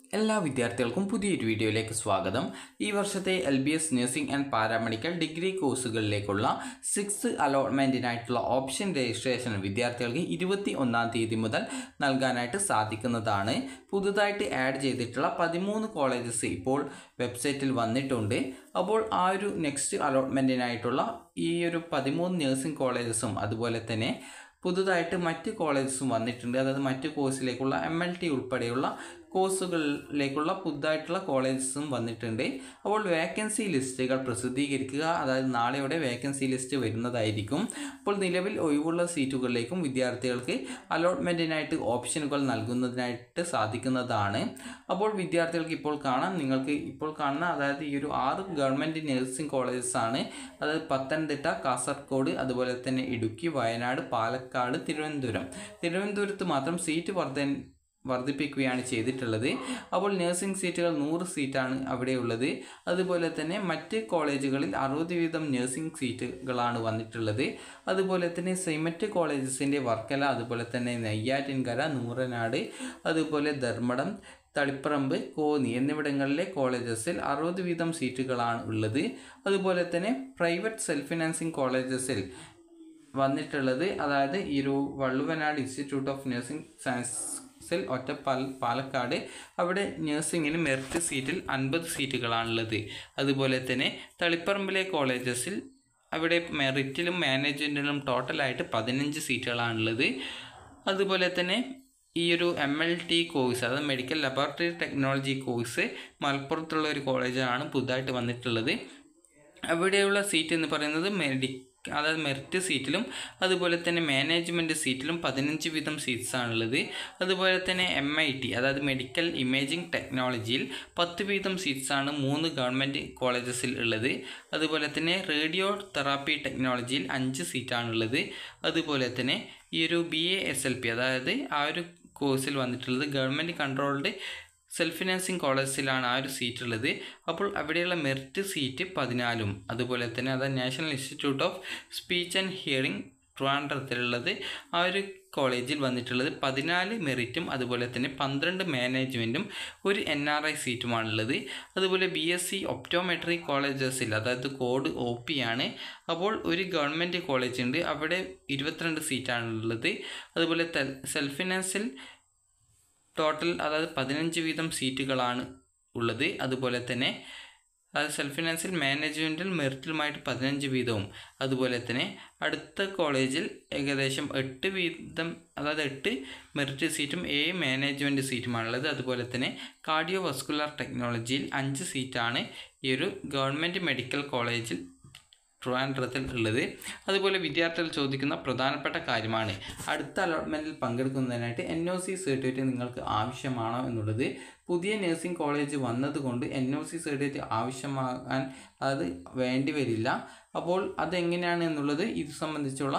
എല്ലാ വിദ്യാർത്ഥികൾക്കും പുതിയൊരു വീഡിയോയിലേക്ക് സ്വാഗതം ഈ വർഷത്തെ L B S nursing and paramedical degree കോഴ്സുകളിലേക്കുള്ള സിക്സ് അലോട്ട്മെൻറ്റിനായിട്ടുള്ള ഓപ്ഷൻ രജിസ്ട്രേഷൻ വിദ്യാർത്ഥികൾക്ക് ഇരുപത്തി ഒന്നാം തീയതി മുതൽ നൽകാനായിട്ട് സാധിക്കുന്നതാണ് പുതുതായിട്ട് ആഡ് ചെയ്തിട്ടുള്ള പതിമൂന്ന് കോളേജസ് ഇപ്പോൾ വെബ്സൈറ്റിൽ വന്നിട്ടുണ്ട് അപ്പോൾ ആ ഒരു നെക്സ്റ്റ് അലോട്ട്മെൻറ്റിനായിട്ടുള്ള ഈ ഒരു പതിമൂന്ന് നഴ്സിംഗ് കോളേജസും അതുപോലെ തന്നെ പുതുതായിട്ട് മറ്റ് കോളേജസും വന്നിട്ടുണ്ട് അതായത് മറ്റ് കോഴ്സിലേക്കുള്ള എം എൽ ടി ഉൾപ്പെടെയുള്ള കോഴ്സുകളിലേക്കുള്ള പുതുതായിട്ടുള്ള കോളേജസും വന്നിട്ടുണ്ട് അപ്പോൾ വേക്കൻസി ലിസ്റ്റുകൾ പ്രസിദ്ധീകരിക്കുക അതായത് നാളെയോടെ വേക്കൻസി ലിസ്റ്റ് വരുന്നതായിരിക്കും അപ്പോൾ നിലവിൽ ഒഴിവുള്ള സീറ്റുകളിലേക്കും വിദ്യാർത്ഥികൾക്ക് അലോട്ട്മെൻറ്റിനായിട്ട് ഓപ്ഷനുകൾ നൽകുന്നതിനായിട്ട് സാധിക്കുന്നതാണ് അപ്പോൾ വിദ്യാർത്ഥികൾക്ക് ഇപ്പോൾ കാണാം നിങ്ങൾക്ക് ഇപ്പോൾ കാണുന്ന അതായത് ഈ ഒരു ആറ് ഗവൺമെൻറ് നഴ്സിംഗ് കോളേജസ് ആണ് അതായത് പത്തനംതിട്ട കാസർഗോഡ് അതുപോലെ തന്നെ ഇടുക്കി വയനാട് പാലക്കാട് തിരുവനന്തപുരം തിരുവനന്തപുരത്ത് മാത്രം സീറ്റ് വർധന വർദ്ധിപ്പിക്കുകയാണ് ചെയ്തിട്ടുള്ളത് അപ്പോൾ നഴ്സിംഗ് സീറ്റുകൾ നൂറ് സീറ്റാണ് അവിടെയുള്ളത് അതുപോലെ തന്നെ മറ്റ് കോളേജുകളിൽ അറുപത് വീതം നഴ്സിംഗ് സീറ്റുകളാണ് വന്നിട്ടുള്ളത് അതുപോലെ തന്നെ സെമറ്റ് കോളേജസിൻ്റെ വർക്കല അതുപോലെ തന്നെ നെയ്യാറ്റിൻകര നൂറനാട് അതുപോലെ ധർമ്മടം തളിപ്പറമ്പ് കോന്നി എന്നിവിടങ്ങളിലെ കോളേജസിൽ അറുപത് വീതം സീറ്റുകളാണ് ഉള്ളത് അതുപോലെ തന്നെ പ്രൈവറ്റ് സെൽഫ് ഫിനാൻസിങ് കോളേജസിൽ വന്നിട്ടുള്ളത് അതായത് ഈ ഒരു വള്ളുവനാട് ഇൻസ്റ്റിറ്റ്യൂട്ട് ഓഫ് നഴ്സിംഗ് സയൻസിൽ ഒറ്റപ്പാൽ പാലക്കാട് അവിടെ നഴ്സിംഗിന് മെറിറ്റ് സീറ്റിൽ അൻപത് സീറ്റുകളാണുള്ളത് അതുപോലെ തന്നെ തളിപ്പറമ്പിലെ കോളേജസിൽ അവിടെ മെറിറ്റിലും മാനേജ്മെൻറ്റിലും ടോട്ടലായിട്ട് പതിനഞ്ച് സീറ്റുകളാണുള്ളത് അതുപോലെ തന്നെ ഈ ഒരു എം എൽ ടി കോഴ്സ് അതായത് മെഡിക്കൽ ലബോറട്ടറി ടെക്നോളജി കോഴ്സ് മലപ്പുറത്തുള്ള ഒരു കോളേജാണ് പുതുതായിട്ട് വന്നിട്ടുള്ളത് അവിടെയുള്ള സീറ്റ് എന്ന് പറയുന്നത് മെഡി അതായത് മെറിറ്റ് സീറ്റിലും അതുപോലെ തന്നെ മാനേജ്മെൻറ്റ് സീറ്റിലും പതിനഞ്ച് വീതം സീറ്റ്സാണുള്ളത് അതുപോലെ തന്നെ എം ഐ ടി അതായത് മെഡിക്കൽ ഇമേജിംഗ് ടെക്നോളജിയിൽ പത്ത് വീതം സീറ്റ്സാണ് മൂന്ന് ഗവൺമെൻറ് കോളേജസിൽ ഉള്ളത് അതുപോലെ തന്നെ റേഡിയോ തെറാപ്പി ടെക്നോളജിയിൽ അഞ്ച് സീറ്റാണുള്ളത് അതുപോലെ തന്നെ ഈ ഒരു B A S L P അതായത് ആ ഒരു കോഴ്സിൽ വന്നിട്ടുള്ളത് ഗവൺമെൻറ് കൺട്രോൾഡ് സെൽഫ് ഫിനാൻസിങ് കോളേജിലാണ് ആ ഒരു സീറ്റ് ഉള്ളത് അപ്പോൾ അവിടെയുള്ള മെറിറ്റ് സീറ്റ് പതിനാലും അതുപോലെ തന്നെ അത് national institute of speech and hearing ട്രിവാൻഡ്രത്തിലുള്ളത് ആ ഒരു കോളേജിൽ വന്നിട്ടുള്ളത് പതിനാല് മെറിറ്റും അതുപോലെ തന്നെ പന്ത്രണ്ട് മാനേജ്മെൻറ്റും ഒരു എൻ ആർ ഐ സീറ്റുമാണുള്ളത് അതുപോലെ ബി എസ് സി ഒപ്റ്റോമെട്രി കോളേജസിൽ അതായത് കോഡ് ഒ പി ആണ് അപ്പോൾ ഒരു ഗവൺമെൻറ് കോളേജ് ഉണ്ട് അവിടെ ഇരുപത്തിരണ്ട് സീറ്റാണുള്ളത് അതുപോലെ സെൽഫ് ഫിനാൻസിൽ ടോട്ടൽ അതായത് പതിനഞ്ച് വീതം സീറ്റുകളാണ് ഉള്ളത് അതുപോലെ തന്നെ അത് സെൽഫ് ഫിനാൻസിൽ മാനേജ്മെൻറ്റിൽ മെറിറ്റിലുമായിട്ട് പതിനഞ്ച് വീതവും അതുപോലെ തന്നെ അടുത്ത കോളേജിൽ ഏകദേശം എട്ട് വീതം അതായത് എട്ട് മെറിറ്റ് സീറ്റും ഏഴ് മാനേജ്മെൻറ്റ് സീറ്റുമാണുള്ളത് അതുപോലെ തന്നെ കാർഡിയോ വസ്കുലർ ടെക്നോളജിയിൽ അഞ്ച് സീറ്റാണ് ഈ ഒരു ഗവൺമെൻറ് മെഡിക്കൽ കോളേജിൽ ട്രിവാൻഡ്രത്തിൽ ഉള്ളത് അതുപോലെ വിദ്യാർത്ഥികൾ ചോദിക്കുന്ന പ്രധാനപ്പെട്ട കാര്യമാണ് അടുത്ത അലോട്ട്മെൻറ്റിൽ പങ്കെടുക്കുന്നതിനായിട്ട് എൻ ഒ സി സർട്ടിഫിക്കറ്റ് നിങ്ങൾക്ക് ആവശ്യമാണോ എന്നുള്ളത് പുതിയ നഴ്സിംഗ് കോളേജ് വന്നതുകൊണ്ട് എൻ ഒ സി സർട്ടിഫിക്കറ്റ് ആവശ്യമാകാൻ അത് വേണ്ടി വരില്ല അപ്പോൾ അതെങ്ങനെയാണ് എന്നുള്ളത് ഇത് സംബന്ധിച്ചുള്ള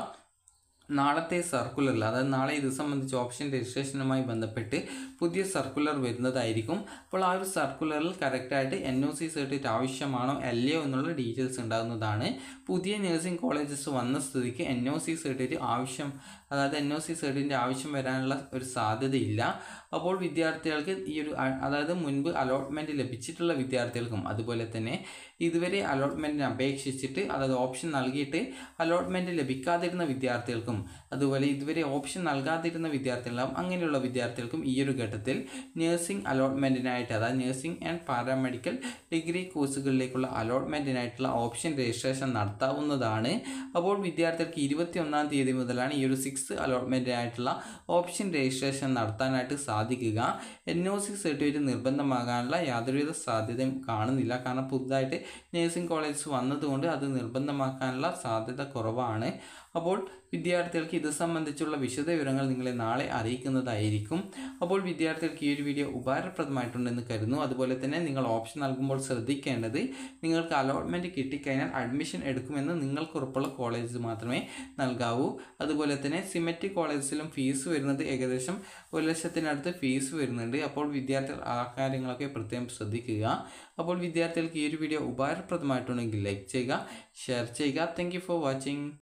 നാളത്തെ സർക്കുലറിൽ അതായത് നാളെ ഇത് സംബന്ധിച്ച് ഓപ്ഷൻ രജിസ്ട്രേഷനുമായി ബന്ധപ്പെട്ട് പുതിയ സർക്കുലർ വരുന്നതായിരിക്കും അപ്പോൾ ആ ഒരു സർക്കുലറിൽ കറക്റ്റായിട്ട് എൻ ഒ സി സർട്ടിഫിക്കറ്റ് ആവശ്യമാണോ അല്ലയോ എന്നുള്ള ഡീറ്റെയിൽസ് ഉണ്ടാകുന്നതാണ് പുതിയ നഴ്സിംഗ് കോളേജസ് വന്ന സ്ഥിതിക്ക് എൻ ഒ സി സർട്ടിഫിക്കറ്റ് ആവശ്യം അതായത് എൻ ഒ സി സർട്ടിഫിക്കറ്റിൻ്റെ ആവശ്യം വരാനുള്ള ഒരു സാധ്യതയില്ല അപ്പോൾ വിദ്യാർത്ഥികൾക്ക് ഈ ഒരു അതായത് മുൻപ് അലോട്ട്മെൻറ്റ് ലഭിച്ചിട്ടുള്ള വിദ്യാർത്ഥികൾക്കും അതുപോലെ തന്നെ ഇതുവരെ അലോട്ട്മെൻറ്റിന് അപേക്ഷിച്ചിട്ട് അതായത് ഓപ്ഷൻ നൽകിയിട്ട് അലോട്ട്മെൻറ്റ് ലഭിക്കാതിരുന്ന വിദ്യാർത്ഥികൾക്കും അതുപോലെ ഇതുവരെ ഓപ്ഷൻ നൽകാതിരുന്ന വിദ്യാർത്ഥികളും അങ്ങനെയുള്ള വിദ്യാർത്ഥികൾക്കും ഈ ഒരു ഘട്ടത്തിൽ നഴ്സിംഗ് അലോട്ട്മെൻറ്റിനായിട്ട് അതായത് നഴ്സിംഗ് ആൻഡ് പാരാമെഡിക്കൽ ഡിഗ്രി കോഴ്സുകളിലേക്കുള്ള അലോട്ട്മെൻറ്റിനായിട്ടുള്ള ഓപ്ഷൻ രജിസ്ട്രേഷൻ നടത്താവുന്നതാണ് അപ്പോൾ വിദ്യാർത്ഥികൾക്ക് ഇരുപത്തി ഒന്നാം തീയതി മുതലാണ് ഈ ഒരു സിക്സ് അലോട്ട്മെൻറ്റിനായിട്ടുള്ള ഓപ്ഷൻ രജിസ്ട്രേഷൻ നടത്താനായിട്ട് സാധിക്കുക എൻ ഒ സി സർട്ടിഫിക്കറ്റ് നിർബന്ധമാകാനുള്ള യാതൊരുവിധ സാധ്യതയും കാണുന്നില്ല കാരണം പുതുതായിട്ട് നഴ്സിംഗ് കോളേജ് വന്നതുകൊണ്ട് അത് നിർബന്ധമാക്കാനുള്ള സാധ്യത കുറവാണ് അപ്പോൾ വിദ്യാർത്ഥികൾക്ക് ഇത് സംബന്ധിച്ചുള്ള വിശദ വിവരങ്ങൾ നിങ്ങളെ നാളെ അറിയിക്കുന്നതായിരിക്കും അപ്പോൾ വിദ്യാർത്ഥികൾക്ക് ഈ ഒരു വീഡിയോ ഉപകാരപ്രദമായിട്ടുണ്ടെന്ന് കരുതുന്നു അതുപോലെ തന്നെ നിങ്ങൾ ഓപ്ഷൻ നൽകുമ്പോൾ ശ്രദ്ധിക്കേണ്ടത് നിങ്ങൾക്ക് അലോട്ട്മെൻറ്റ് കിട്ടിക്കഴിഞ്ഞാൽ അഡ്മിഷൻ എടുക്കുമെന്ന് നിങ്ങൾക്ക് ഉറപ്പുള്ള കോളേജ് മാത്രമേ നൽകാവൂ അതുപോലെ തന്നെ സിമറ്റ് കോളേജിലും ഫീസ് വരുന്നത് ഏകദേശം ഒരു ലക്ഷത്തിനടുത്ത് ഫീസ് വരുന്നുണ്ട് അപ്പോൾ വിദ്യാർത്ഥികൾ ആ കാര്യങ്ങളൊക്കെ പ്രത്യേകം ശ്രദ്ധിക്കുക അപ്പോൾ വിദ്യാർത്ഥികൾക്ക് ഈ ഒരു വീഡിയോ ഉപകാരപ്രദമായിട്ടുണ്ടെങ്കിൽ ലൈക്ക് ചെയ്യുക ഷെയർ ചെയ്യുക താങ്ക് ഫോർ വാച്ചിങ്